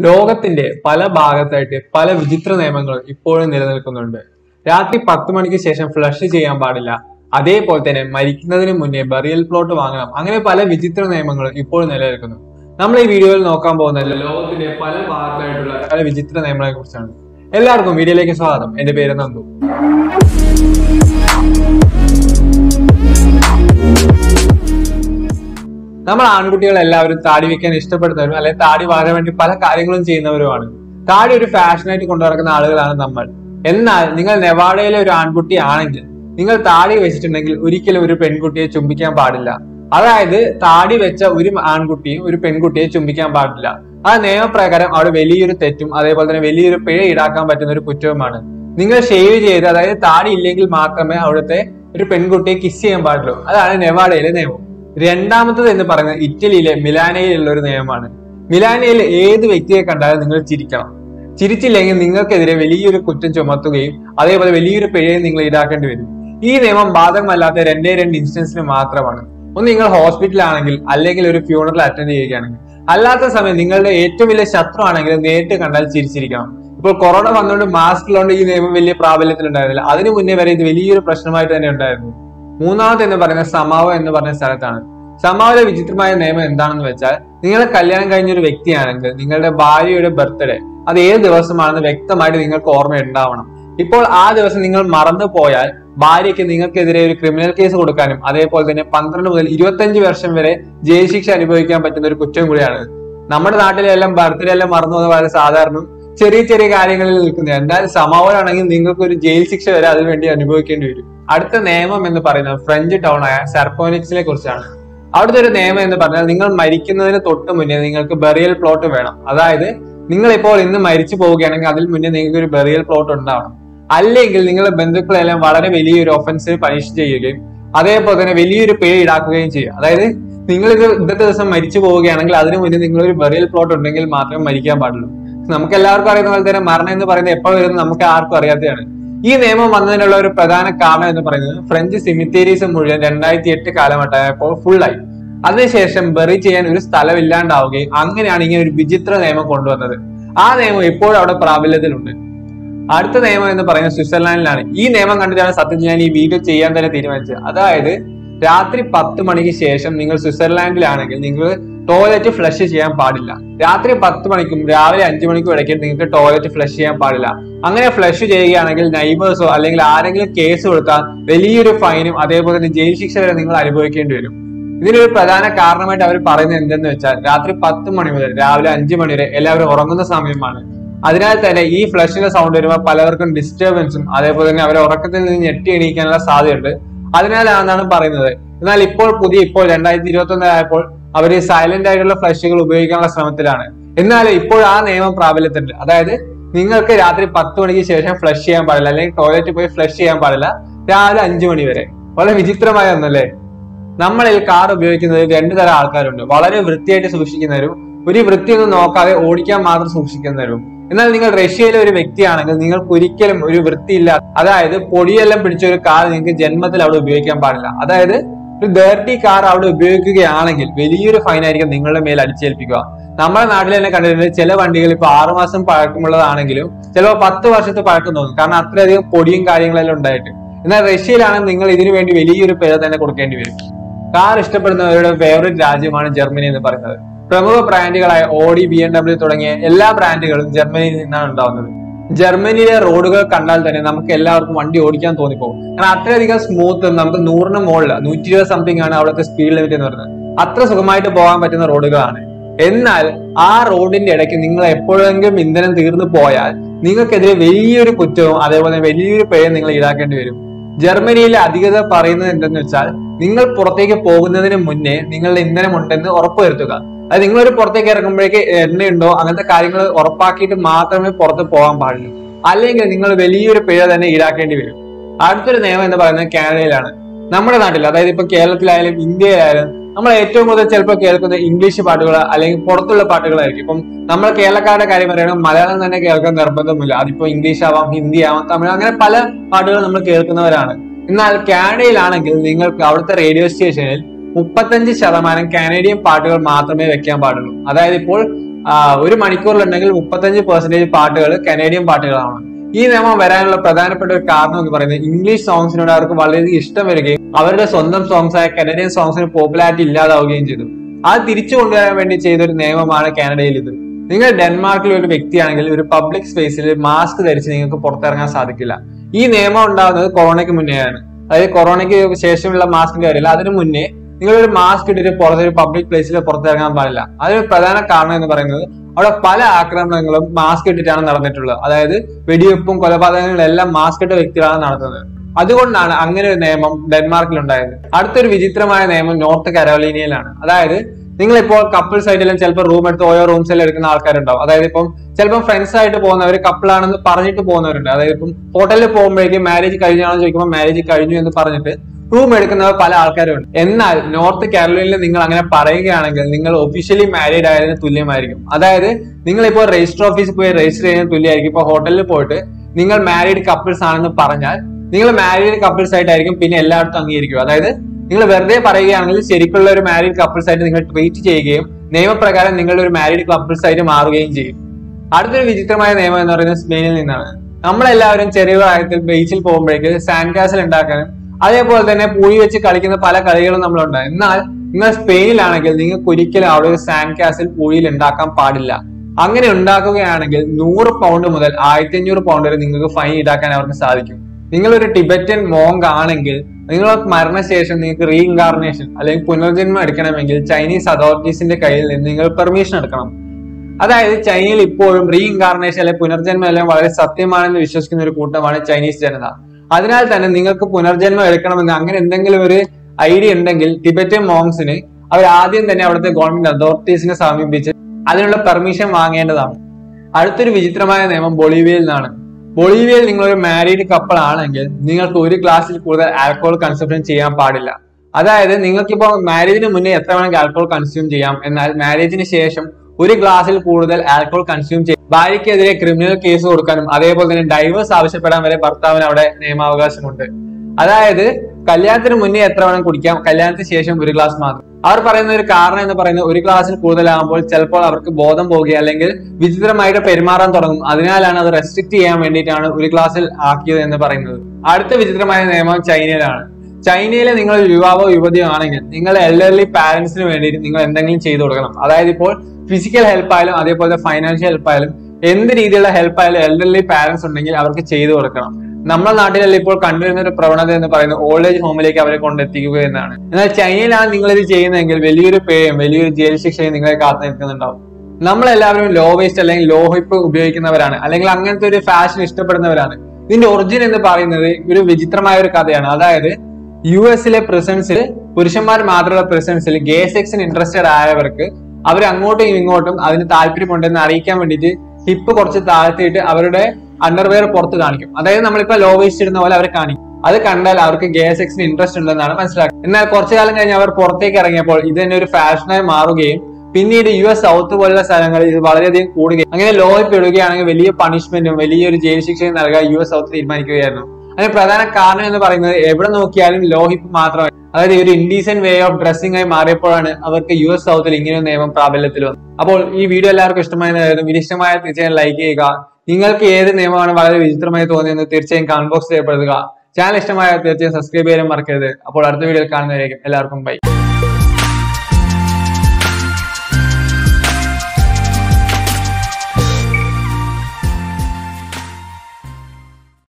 ലോകത്തിന്റെ പല ഭാഗത്തായിട്ട് പല വിചിത്ര നിയമങ്ങളും ഇപ്പോഴും നിലനിൽക്കുന്നുണ്ട് രാത്രി പത്ത് മണിക്ക് ശേഷം ഫ്ലഷ് ചെയ്യാൻ പാടില്ല അതേപോലെ തന്നെ മരിക്കുന്നതിന് മുന്നേ ബറിയൽ പ്ലോട്ട് വാങ്ങണം അങ്ങനെ പല വിചിത്ര നിയമങ്ങളും ഇപ്പോഴും നിലനിൽക്കുന്നു നമ്മൾ ഈ വീഡിയോയിൽ നോക്കാൻ പോകുന്നത് ലോകത്തിന്റെ പല ഭാഗത്തായിട്ടുള്ള പല വിചിത്ര നിയമങ്ങളെ കുറിച്ചാണ് എല്ലാവർക്കും വീഡിയോയിലേക്ക് സ്വാഗതം എന്റെ പേര് നന്ദു നമ്മൾ ആൺകുട്ടികൾ എല്ലാവരും താടി വെക്കാൻ ഇഷ്ടപ്പെടുന്നവരും അല്ലെങ്കിൽ താടി വളരാൻ വേണ്ടി പല കാര്യങ്ങളും ചെയ്യുന്നവരുമാണ് താടി ഒരു ഫാഷനായിട്ട് കൊണ്ടുനടക്കുന്ന ആളുകളാണ് നമ്മൾ എന്നാൽ നിങ്ങൾ നെവാഡയിലെ ഒരു ആൺകുട്ടി ആണെങ്കിൽ നിങ്ങൾ താടി വെച്ചിട്ടുണ്ടെങ്കിൽ ഒരിക്കലും ഒരു പെൺകുട്ടിയെ ചുംബിക്കാൻ പാടില്ല അതായത് താടി വെച്ച ഒരു ആൺകുട്ടിയും ഒരു പെൺകുട്ടിയെ ചുംബിക്കാൻ പാടില്ല ആ നിയമപ്രകാരം അവിടെ വലിയൊരു തെറ്റും അതേപോലെ തന്നെ വലിയൊരു പിഴ ഈടാക്കാൻ പറ്റുന്ന ഒരു കുറ്റവുമാണ് നിങ്ങൾ ഷേവ് ചെയ്ത് അതായത് താടി ഇല്ലെങ്കിൽ മാത്രമേ അവിടുത്തെ ഒരു പെൺകുട്ടിയെ കിസ് ചെയ്യാൻ പാടുള്ളൂ അതാണ് നെവാഡയിലെ നിയമം രണ്ടാമത്തത് എന്ന് പറയുന്നത് ഇറ്റലിയിലെ മിലാനയിലുള്ള ഒരു നിയമമാണ് മിലാനയിൽ ഏത് വ്യക്തിയെ കണ്ടാലും നിങ്ങൾ ചിരിക്കണം ചിരിച്ചില്ലെങ്കിൽ നിങ്ങൾക്കെതിരെ വലിയൊരു കുറ്റം ചുമത്തുകയും അതേപോലെ വലിയൊരു പിഴയും നിങ്ങൾ ഈടാക്കേണ്ടി വരും ഈ നിയമം ബാധകമല്ലാത്ത രണ്ടേ രണ്ട് ഇൻസ്റ്റൻസിന് മാത്രമാണ് ഒന്ന് നിങ്ങൾ ഹോസ്പിറ്റലാണെങ്കിൽ അല്ലെങ്കിൽ ഒരു ഫ്യൂണറൽ അറ്റൻഡ് ചെയ്യുകയാണെങ്കിൽ അല്ലാത്ത സമയം നിങ്ങളുടെ ഏറ്റവും വലിയ ശത്രു ആണെങ്കിൽ നേരിട്ട് കണ്ടാൽ ചിരിച്ചിരിക്കണം ഇപ്പോൾ കൊറോണ വന്നുകൊണ്ട് മാസ്ക് ഉള്ളതുകൊണ്ട് ഈ നിയമം വലിയ പ്രാബല്യത്തിലുണ്ടായിരുന്നില്ല അതിനു മുന്നേ വരെ ഇത് വലിയൊരു പ്രശ്നമായിട്ട് തന്നെ ഉണ്ടായിരുന്നു മൂന്നാമത് എന്ന് പറയുന്നത് സമാവ എന്ന് പറഞ്ഞ സ്ഥലത്താണ് സമാവിലെ വിചിത്രമായ നിയമം എന്താണെന്ന് വെച്ചാൽ നിങ്ങൾ കല്യാണം കഴിഞ്ഞ ഒരു വ്യക്തിയാണെങ്കിൽ നിങ്ങളുടെ ഭാര്യയുടെ ബർത്ത്ഡേ അത് ഏത് ദിവസമാണെന്ന് വ്യക്തമായിട്ട് നിങ്ങൾക്ക് ഓർമ്മയുണ്ടാവണം ഇപ്പോൾ ആ ദിവസം നിങ്ങൾ മറന്നു പോയാൽ ഭാര്യയ്ക്ക് നിങ്ങൾക്കെതിരെ ഒരു ക്രിമിനൽ കേസ് കൊടുക്കാനും അതേപോലെ തന്നെ പന്ത്രണ്ട് മുതൽ ഇരുപത്തഞ്ച് വർഷം വരെ ജയിൽ ശിക്ഷ അനുഭവിക്കാൻ പറ്റുന്ന ഒരു കുറ്റം കൂടിയാണ് നമ്മുടെ നാട്ടിലെല്ലാം ബർത്ത്ഡേ എല്ലാം മറന്നു പോകുന്ന വളരെ സാധാരണ ചെറിയ ചെറിയ കാര്യങ്ങളിൽ നിൽക്കുന്നത് എന്നാൽ സമാവനാണെങ്കിൽ നിങ്ങൾക്ക് ഒരു ജയിൽ ശിക്ഷ വരെ അതിനു വേണ്ടി അനുഭവിക്കേണ്ടി വരും അടുത്ത നിയമം എന്ന് പറയുന്നത് ഫ്രഞ്ച് ടൗൺ ആയ സെർപ്പോനിക്സിനെ കുറിച്ചാണ് അവിടുത്തെ ഒരു നിയമം എന്ന് പറഞ്ഞാൽ നിങ്ങൾ മരിക്കുന്നതിന് തൊട്ട് മുന്നേ നിങ്ങൾക്ക് ബെറിയൽ പ്ലോട്ട് വേണം അതായത് നിങ്ങൾ ഇപ്പോൾ ഇന്ന് മരിച്ചു പോവുകയാണെങ്കിൽ അതിൽ മുന്നേ നിങ്ങൾക്ക് ഒരു ബെറിയൽ പ്ലോട്ട് ഉണ്ടാവണം അല്ലെങ്കിൽ നിങ്ങളുടെ ബന്ധുക്കളെല്ലാം വളരെ വലിയൊരു ഒഫൻസ് പണിഷ് ചെയ്യുകയും അതേപോലെ തന്നെ വലിയൊരു പേ ഈടാക്കുകയും ചെയ്യും അതായത് നിങ്ങൾ ഇത് ഇന്നത്തെ ദിവസം മരിച്ചു പോവുകയാണെങ്കിൽ അതിനു മുന്നേ നിങ്ങൾ ഒരു ബെറിയൽ പ്ലോട്ട് ഉണ്ടെങ്കിൽ മാത്രമേ മരിക്കാൻ പാടുള്ളൂ നമുക്ക് എല്ലാവർക്കും അറിയുന്ന പോലെ തന്നെ മരണം എന്ന് പറയുന്നത് എപ്പോൾ വരുന്നത് നമുക്ക് ആർക്കും അറിയാത്തതാണ് ഈ നിയമം വന്നതിനുള്ള ഒരു പ്രധാന കാരണം എന്ന് പറയുന്നത് ഫ്രഞ്ച് സിമിത്തേരീസ് മുഴുവൻ രണ്ടായിരത്തി എട്ട് കാലഘട്ടമായപ്പോൾ ഫുള്ളായി അതിനുശേഷം ബെറി ചെയ്യാൻ ഒരു സ്ഥലമില്ലാണ്ടാവുകയും അങ്ങനെയാണ് ഇങ്ങനെ ഒരു വിചിത്ര നിയമം കൊണ്ടുവന്നത് ആ നിയമം ഇപ്പോഴും അവിടെ പ്രാബല്യത്തിലുണ്ട് അടുത്ത നിയമം എന്ന് പറയുന്നത് സ്വിറ്റ്സർലാൻഡിലാണ് ഈ നിയമം കണ്ടിട്ടാണ് സത്യത്തിൽ ഞാൻ ഈ വീഡിയോ ചെയ്യാൻ തന്നെ തീരുമാനിച്ചത് അതായത് രാത്രി പത്ത് മണിക്ക് ശേഷം നിങ്ങൾ സ്വിറ്റ്സർലാൻഡിലാണെങ്കിൽ നിങ്ങൾ ടോയ്ലറ്റ് ഫ്ലഷ് ചെയ്യാൻ പാടില്ല രാത്രി പത്ത് മണിക്കും രാവിലെ അഞ്ചു മണിക്കും ഇടയ്ക്ക് നിങ്ങൾക്ക് ടോയ്ലറ്റ് ഫ്ലഷ് ചെയ്യാൻ പാടില്ല അങ്ങനെ ഫ്ലഷ് ചെയ്യുകയാണെങ്കിൽ നൈബേഴ്സോ അല്ലെങ്കിൽ ആരെങ്കിലും കേസ് കൊടുത്താൽ വലിയൊരു ഫൈനും അതേപോലെ തന്നെ ജയിൽ ശിക്ഷ വരെ നിങ്ങൾ അനുഭവിക്കേണ്ടി വരും ഇതിനൊരു പ്രധാന കാരണമായിട്ട് അവർ പറയുന്നത് എന്തെന്ന് വെച്ചാൽ രാത്രി പത്ത് മണി മുതൽ രാവിലെ അഞ്ചു മണി വരെ എല്ലാവരും ഉറങ്ങുന്ന സമയമാണ് അതിനാൽ തന്നെ ഈ ഫ്ലഷിന്റെ സൗണ്ട് വരുമ്പോൾ പലർക്കും ഡിസ്റ്റർബൻസും അതേപോലെ തന്നെ അവരെ ഉറക്കത്തിൽ നിന്ന് ഞെട്ടി എണീക്കാനുള്ള സാധ്യതയുണ്ട് അതിനാലാണെന്നാണ് പറയുന്നത് എന്നാൽ ഇപ്പോൾ പുതിയ ഇപ്പോൾ രണ്ടായിരത്തി ഇരുപത്തി ഒന്നിലായപ്പോൾ അവർ സൈലന്റ് ആയിട്ടുള്ള ഫ്ലഷുകൾ ഉപയോഗിക്കാനുള്ള ശ്രമത്തിലാണ് എന്നാൽ ഇപ്പോൾ ആ നിയമം പ്രാബല്യത്തിലുണ്ട് അതായത് നിങ്ങൾക്ക് രാത്രി പത്ത് മണിക്ക് ശേഷം ഫ്ലഷ് ചെയ്യാൻ പാടില്ല അല്ലെങ്കിൽ ടോയ്ലറ്റിൽ പോയി ഫ്ലഷ് ചെയ്യാൻ പാടില്ല രാവിലെ അഞ്ചു മണി വരെ വളരെ വിചിത്രമായ ഒന്നല്ലേ നമ്മളിൽ കാർ ഉപയോഗിക്കുന്നത് രണ്ടു തരം ആൾക്കാരുണ്ട് വളരെ വൃത്തിയായിട്ട് സൂക്ഷിക്കുന്നവരും ഒരു വൃത്തിയൊന്നും നോക്കാതെ ഓടിക്കാൻ മാത്രം സൂക്ഷിക്കുന്നവരും എന്നാൽ നിങ്ങൾ റഷ്യയിലെ ഒരു വ്യക്തിയാണെങ്കിൽ നിങ്ങൾക്ക് ഒരിക്കലും ഒരു വൃത്തിയില്ല അതായത് പൊടിയെല്ലാം പിടിച്ച ഒരു കാർ നിങ്ങൾക്ക് ജന്മത്തിൽ അവിടെ ഉപയോഗിക്കാൻ പാടില്ല അതായത് ഒരു ഡേർട്ടി കാർ അവിടെ ഉപയോഗിക്കുകയാണെങ്കിൽ വലിയൊരു ഫൈൻ ആയിരിക്കും നിങ്ങളുടെ മേൽ അടിച്ചേൽപ്പിക്കുക നമ്മുടെ നാട്ടിൽ തന്നെ കണ്ടിട്ടുണ്ട് ചില വണ്ടികൾ ഇപ്പൊ ആറുമാസം പഴക്കമുള്ളതാണെങ്കിലും ചിലപ്പോൾ പത്ത് വർഷത്തെ പഴക്കം തോന്നും കാരണം അത്രയധികം പൊടിയും കാര്യങ്ങളെല്ലാം ഉണ്ടായിട്ട് എന്നാൽ റഷ്യയിലാണെങ്കിൽ നിങ്ങൾ ഇതിനു വേണ്ടി വലിയൊരു പിഴ തന്നെ കൊടുക്കേണ്ടി വരും കാർ ഇഷ്ടപ്പെടുന്നവരുടെ ഫേവറേറ്റ് രാജ്യമാണ് ജർമ്മനി എന്ന് പറയുന്നത് പ്രമുഖ ബ്രാൻഡുകളായ ഓഡി ബി എം ഡബ്ല്യു തുടങ്ങിയ എല്ലാ ബ്രാൻഡുകളും ജർമ്മനിയിൽ നിന്നാണ് ഉണ്ടാവുന്നത് ജർമ്മനിയിലെ റോഡുകൾ കണ്ടാൽ തന്നെ നമുക്ക് എല്ലാവർക്കും വണ്ടി ഓടിക്കാൻ തോന്നിപ്പോകും കാരണം അത്രയധികം സ്മൂത്ത് നമുക്ക് നൂറിന് മുകളിൽ നൂറ്റി ഇരുപത് സംതിങ് ആണ് അവിടുത്തെ സ്പീഡ് ലിമിറ്റ് എന്ന് പറയുന്നത് അത്ര സുഖമായിട്ട് പോകാൻ പറ്റുന്ന റോഡുകളാണ് എന്നാൽ ആ റോഡിന്റെ ഇടയ്ക്ക് നിങ്ങൾ എപ്പോഴെങ്കിലും ഇന്ധനം തീർന്നു പോയാൽ നിങ്ങൾക്കെതിരെ വലിയൊരു കുറ്റവും അതേപോലെ വലിയൊരു പിഴയും നിങ്ങൾ ഈടാക്കേണ്ടി വരും ജർമ്മനിയിലെ അധികൃതർ പറയുന്നത് എന്തെന്ന് വെച്ചാൽ നിങ്ങൾ പുറത്തേക്ക് പോകുന്നതിന് മുന്നേ നിങ്ങളുടെ ഇന്ധനം ഉണ്ടെന്ന് ഉറപ്പുവരുത്തുക അത് നിങ്ങളൊരു പുറത്തേക്ക് ഇറങ്ങുമ്പോഴേക്ക് എണ്ണയുണ്ടോ അങ്ങനത്തെ കാര്യങ്ങൾ ഉറപ്പാക്കിയിട്ട് മാത്രമേ പുറത്ത് പോകാൻ പാടുള്ളൂ അല്ലെങ്കിൽ നിങ്ങൾ വലിയൊരു പിഴ തന്നെ ഈടാക്കേണ്ടി വരും അടുത്തൊരു നിയമം എന്ന് പറയുന്നത് കാനഡയിലാണ് നമ്മുടെ നാട്ടിൽ അതായത് ഇപ്പൊ കേരളത്തിലായാലും ഇന്ത്യയിലായാലും നമ്മൾ ഏറ്റവും കൂടുതൽ ചിലപ്പോൾ കേൾക്കുന്നത് ഇംഗ്ലീഷ് പാട്ടുകൾ അല്ലെങ്കിൽ പുറത്തുള്ള പാട്ടുകളായിരിക്കും ഇപ്പം നമ്മൾ കേരളക്കാരുടെ കാര്യം പറയുകയാണെങ്കിൽ മലയാളം തന്നെ കേൾക്കാൻ നിർബന്ധമില്ല അതിപ്പോ ഇംഗ്ലീഷ് ആവാം ഹിന്ദി ആവാം തമിഴ് അങ്ങനെ പല പാട്ടുകൾ നമ്മൾ കേൾക്കുന്നവരാണ് എന്നാൽ കാനഡയിലാണെങ്കിൽ നിങ്ങൾക്ക് അവിടുത്തെ റേഡിയോ സ്റ്റേഷനിൽ മുപ്പത്തഞ്ച് ശതമാനം കാനഡിയൻ പാട്ടുകൾ മാത്രമേ വെക്കാൻ പാടുള്ളൂ അതായത് ഇപ്പോൾ ആ, ഒരു മണിക്കൂറിലുണ്ടെങ്കിൽ മുപ്പത്തഞ്ച് പെർസെന്റേജ് പാട്ടുകൾ കനേഡിയൻ പാട്ടുകളാണ് ഈ നിയമം വരാനുള്ള പ്രധാനപ്പെട്ട ഒരു കാരണം എന്ന് പറയുന്നത് ഇംഗ്ലീഷ് സോങ്സിനോട് അവർക്ക് വളരെയധികം ഇഷ്ടം വരികയും അവരുടെ സ്വന്തം സോങ്സ് ആയ കനഡിയൻ സോങ്സിന് പോപ്പുലാരിറ്റി ഇല്ലാതാവുകയും ചെയ്തു അത് തിരിച്ചു കൊണ്ടുവരാൻ വേണ്ടി ചെയ്ത ഒരു നിയമമാണ് കാനഡയിൽ ഇത് നിങ്ങൾ ഡെൻമാർക്കിൽ ഒരു വ്യക്തിയാണെങ്കിൽ ഒരു പബ്ലിക് സ്പേസിൽ മാസ്ക് ധരിച്ച് നിങ്ങൾക്ക് പുറത്തിറങ്ങാൻ സാധിക്കില്ല ഈ നിയമം ഉണ്ടാകുന്നത് കൊറോണയ്ക്ക് മുന്നെയാണ് അതായത് കൊറോണയ്ക്ക് ശേഷമുള്ള മാസ്കിന്റെ കാര്യമില്ല അതിനു മുന്നേ നിങ്ങൾ ഒരു മാസ്ക് ഇട്ടിട്ട് പുറത്ത് ഒരു പബ്ലിക് പ്ലേസിൽ പുറത്തിറങ്ങാൻ പാടില്ല അതിന് പ്രധാന കാരണം എന്ന് പറയുന്നത് അവിടെ പല ആക്രമണങ്ങളും മാസ്ക് ഇട്ടിട്ടാണ് നടന്നിട്ടുള്ളത് അതായത് വെടിവെപ്പും കൊലപാതകങ്ങളും എല്ലാം മാസ്ക് ഇട്ട വ്യക്തികളാണ് നടത്തുന്നത് അതുകൊണ്ടാണ് അങ്ങനെ ഒരു നിയമം ഡെൻമാർക്കിൽ ഉണ്ടായത് അടുത്തൊരു വിചിത്രമായ നിയമം നോർത്ത് കരോലീനയിലാണ് അതായത് നിങ്ങൾ ഇപ്പോൾ കപ്പിൾസ് ആയിട്ടെല്ലാം ചിലപ്പോൾ റൂം എടുത്ത് ഓരോ റൂംസിൽ എടുക്കുന്ന ആൾക്കാരുണ്ടാവും അതായത് ഇപ്പം ചിലപ്പം ഫ്രണ്ട്സ് ആയിട്ട് പോകുന്നവർ കപ്പിളാണെന്ന് പറഞ്ഞിട്ട് പോകുന്നവരുണ്ട് അതായത് ഇപ്പം ഹോട്ടലിൽ പോകുമ്പോഴേക്കും മാരേജ് കഴിഞ്ഞാണോ ചോദിക്കുമ്പോൾ മാരേജ് കഴിഞ്ഞു എന്ന് പറഞ്ഞിട്ട് റൂം എടുക്കുന്നവർ പല ആൾക്കാരുണ്ട് എന്നാൽ നോർത്ത് കാരോലൈനിൽ നിങ്ങൾ അങ്ങനെ പറയുകയാണെങ്കിൽ നിങ്ങൾ ഒഫീഷ്യലി മാരീഡ് ആയതിന് തുല്യമായിരിക്കും അതായത് നിങ്ങൾ ഇപ്പോൾ രജിസ്റ്റർ ഓഫീസിൽ പോയി രജിസ്റ്റർ ചെയ്യുന്നതിന് തുല്യമായിരിക്കും ഇപ്പോൾ ഹോട്ടലിൽ പോയിട്ട് നിങ്ങൾ മാരീഡ് കപ്പിൾസ് ആണെന്ന് പറഞ്ഞാൽ നിങ്ങൾ മാരീഡ് കപ്പിൾസ് ആയിട്ടായിരിക്കും പിന്നെ എല്ലായിടത്തും അംഗീകരിക്കുക അതായത് നിങ്ങൾ വെറുതെ പറയുകയാണെങ്കിൽ ശരിക്കുള്ള ഒരു മാരീഡ് കപ്പിൾസ് ആയിട്ട് നിങ്ങൾ ട്രീറ്റ് ചെയ്യുകയും നിയമപ്രകാരം നിങ്ങൾ ഒരു മാരീഡ് കപ്പിൾസ് ആയിട്ട് മാറുകയും ചെയ്യും അടുത്തൊരു വിചിത്രമായ നിയമം എന്ന് പറയുന്നത് സ്പെയിനിൽ നിന്നാണ് നമ്മളെല്ലാവരും ചെറിയ പ്രായത്തിൽ ബീച്ചിൽ പോകുമ്പോഴേക്ക് സാൻഡ് കാസൽ ഉണ്ടാക്കാനും അതേപോലെ തന്നെ പൂഴി വെച്ച് കളിക്കുന്ന പല കളികളും നമ്മളുണ്ട് എന്നാൽ നിങ്ങൾ സ്പെയിനിലാണെങ്കിൽ നിങ്ങൾക്ക് ഒരിക്കലും അവിടെ ഒരു സാൻഡ് കാസിൽ പൂഴിയിൽ ഉണ്ടാക്കാൻ പാടില്ല അങ്ങനെ ഉണ്ടാക്കുകയാണെങ്കിൽ നൂറ് പൗണ്ട് മുതൽ ആയിരത്തി അഞ്ഞൂറ് പൗണ്ട് വരെ നിങ്ങൾക്ക് ഫൈൻ ഈടാക്കാൻ അവർക്ക് സാധിക്കും നിങ്ങൾ ഒരു ടിബറ്റൻ മോങ്ക് ആണെങ്കിൽ നിങ്ങളുടെ മരണശേഷം നിങ്ങൾക്ക് റീഇൻകാർണേഷൻ അല്ലെങ്കിൽ പുനർജന്മം എടുക്കണമെങ്കിൽ ചൈനീസ് അതോറിറ്റീസിന്റെ കയ്യിൽ നിന്ന് നിങ്ങൾ പെർമിഷൻ എടുക്കണം അതായത് ചൈനയിൽ ഇപ്പോഴും റീഇൻകാർണേഷൻ അല്ലെങ്കിൽ പുനർജന്മം എല്ലാം വളരെ സത്യമാണെന്ന് വിശ്വസിക്കുന്ന ഒരു കൂട്ടമാണ് ചൈനീസ് ജനത അതിനാൽ തന്നെ നിങ്ങൾക്ക് പുനർജന്മം എടുക്കണമെന്ന് അങ്ങനെ എന്തെങ്കിലും ഒരു ഐഡിയ ഉണ്ടെങ്കിൽ ടിബറ്റൻ മോങ്സിന് അവർ ആദ്യം തന്നെ അവിടുത്തെ ഗവൺമെന്റ് അതോറിറ്റീസിനെ സമീപിച്ച് അതിനുള്ള പെർമിഷൻ വാങ്ങേണ്ടതാണ് അടുത്തൊരു വിചിത്രമായ നിയമം ബൊളീവിയയിൽ നിന്നാണ് ബൊളീവിയയിൽ നിങ്ങൾ ഒരു മാരീഡ് കപ്പിൾ ആണെങ്കിൽ നിങ്ങൾക്ക് ഒരു ഗ്ലാസ്സിൽ കൂടുതൽ ആൽക്കഹോൾ കൺസംഷൻ ചെയ്യാൻ പാടില്ല അതായത് നിങ്ങൾക്കിപ്പോ മാരേജിന് മുന്നേ എത്ര വേണമെങ്കിൽ ആൽക്കഹോൾ കൺസ്യൂം ചെയ്യാം എന്നാൽ മാരേജിന് ശേഷം ഒരു ഗ്ലാസ്സിൽ കൂടുതൽ ആൽക്കഹോൾ കൺസ്യൂം ചെയ്യും ഭാര്യയ്ക്കെതിരെ ക്രിമിനൽ കേസ് കൊടുക്കാനും അതേപോലെ തന്നെ ഡൈവേഴ്സ് ആവശ്യപ്പെടാൻ വരെ ഭർത്താവിന് അവിടെ നിയമാവകാശമുണ്ട് അതായത് കല്യാണത്തിന് മുന്നേ എത്ര വേണം കുടിക്കാം കല്യാണത്തിന് ശേഷം ഒരു ഗ്ലാസ് മാത്രം അവർ പറയുന്ന ഒരു കാരണം എന്ന് പറയുന്നത് ഒരു ഗ്ലാസ്സിൽ കൂടുതലാകുമ്പോൾ ചിലപ്പോൾ അവർക്ക് ബോധം പോവുകയും അല്ലെങ്കിൽ വിചിത്രമായിട്ട് പെരുമാറാൻ തുടങ്ങും അതിനാലാണ് അത് റെസ്ട്രിക്ട് ചെയ്യാൻ വേണ്ടിയിട്ടാണ് ഒരു ഗ്ലാസ്സിൽ ആക്കിയത് എന്ന് പറയുന്നത് അടുത്ത വിചിത്രമായ നിയമം ചൈനയിലാണ് ചൈനയിലെ നിങ്ങൾ ഒരു യുവാവോ യുവതിയോ ആണെങ്കിൽ നിങ്ങൾ എൽഡർലി പാരന്റ്സിന് വേണ്ടിയിട്ട് നിങ്ങൾ എന്തെങ്കിലും ചെയ്തു കൊടുക്കണം അതായത് ഇപ്പോൾ ഫിസിക്കൽ ഹെൽപ്പ് ആയാലും അതേപോലെ ഫൈനാൻഷ്യൽ ഹെൽപ്പ് ആയാലും എന്ത് രീതിയിലുള്ള ഹെൽപ്പ് ആയാലും എൽഡർലി പാരന്റ്സ് ഉണ്ടെങ്കിൽ അവർക്ക് ചെയ്തു കൊടുക്കണം നമ്മുടെ നാട്ടിലല്ല ഇപ്പോൾ കണ്ടുവരുന്ന ഒരു പ്രവണത എന്ന് പറയുന്നത് ഓൾഡ് ഏജ് ഹോമിലേക്ക് അവരെ കൊണ്ടെത്തിക്കുക എന്നാണ് എന്നാൽ ചൈനയിലാണ് നിങ്ങൾ ഇത് ചെയ്യുന്നതെങ്കിൽ വലിയൊരു പേയും വലിയൊരു ജയിൽ ശിക്ഷയും നിങ്ങളെ കാത്തു നിൽക്കുന്നുണ്ടാവും നമ്മളെല്ലാവരും ലോ വേസ്റ്റ് അല്ലെങ്കിൽ ലോ ഹിപ്പ് ഉപയോഗിക്കുന്നവരാണ് അല്ലെങ്കിൽ അങ്ങനത്തെ ഒരു ഫാഷൻ ഇഷ്ടപ്പെടുന്നവരാണ് ഇതിന്റെ ഒറിജിൻ എന്ന് പറയുന്നത് ഒരു വിചിത്രമായ ഒരു കഥയാണ് അതായത് യു എസിലെ പ്രസൻസിൽ പുരുഷന്മാർ മാത്രമുള്ള പ്രസൻസിൽ ഗേ സെക്സിന് ഇൻട്രസ്റ്റഡ് ആയവർക്ക് അവർ അങ്ങോട്ടും ഇങ്ങോട്ടും അതിന് താല്പര്യമുണ്ടെന്ന് അറിയിക്കാൻ വേണ്ടിയിട്ട് ഹിപ്പ് കുറച്ച് താഴ്ത്തിയിട്ട് അവരുടെ അണ്ടർവെയർ പുറത്ത് കാണിക്കും അതായത് നമ്മളിപ്പോ ലോ വേസ്റ്റ് ഇടുന്ന പോലെ അവർ കാണിക്കും അത് കണ്ടാൽ അവർക്ക് ഗേ സെക്സിന് ഇൻട്രസ്റ്റ് ഉണ്ടെന്നാണ് മനസ്സിലാക്കുന്നത് എന്നാൽ കുറച്ചു കാലം കഴിഞ്ഞ് അവർ പുറത്തേക്ക് ഇറങ്ങിയപ്പോൾ ഇത് തന്നെ ഒരു ഫാഷനായി മാറുകയും പിന്നീട് യു എസ് സൗത്ത് പോലുള്ള സ്ഥലങ്ങളിൽ ഇത് വളരെയധികം കൂടുകയും അങ്ങനെ ലോ ഇടുകയാണെങ്കിൽ വലിയ പണിഷ്മെന്റും വലിയൊരു ജയിൽ ശിക്ഷയും നൽകാൻ യു എസ് സൗത്ത് തീരുമാനിക്കുകയായിരുന്നു അതിന് പ്രധാന കാരണം എന്ന് പറയുന്നത് എവിടെ നോക്കിയാലും ലോ ഹിപ്പ് മാത്രമല്ല അതായത് ഒരു ഇൻഡീസൻ വേ ഓഫ് ഡ്രസ്സിംഗ് ആയി മാറിയപ്പോഴാണ് അവർക്ക് യു എസ് സൗത്തിൽ ഇങ്ങനെ ഒരു നിയമം പ്രാബല്യത്തിൽ വന്നത് അപ്പോൾ ഈ വീഡിയോ എല്ലാവർക്കും ഇഷ്ടമായതായിരുന്നു ഇത് ഇഷ്ടമായ തീർച്ചയായും ലൈക്ക് ചെയ്യുക നിങ്ങൾക്ക് ഏത് നിയമമാണ് വളരെ വിചിത്രമായി തോന്നിയെന്ന് തീർച്ചയായും കമന്റ് ബോക്സ് ചെയ്യപ്പെടുക ചാനൽ ഇഷ്ടമായ തീർച്ചയായും സബ്സ്ക്രൈബ് ചെയ്യാനും മറക്കരുത് അപ്പോൾ അടുത്ത വീഡിയോയിൽ കാണുന്നതായിരിക്കും എല്ലാവർക്കും ബൈ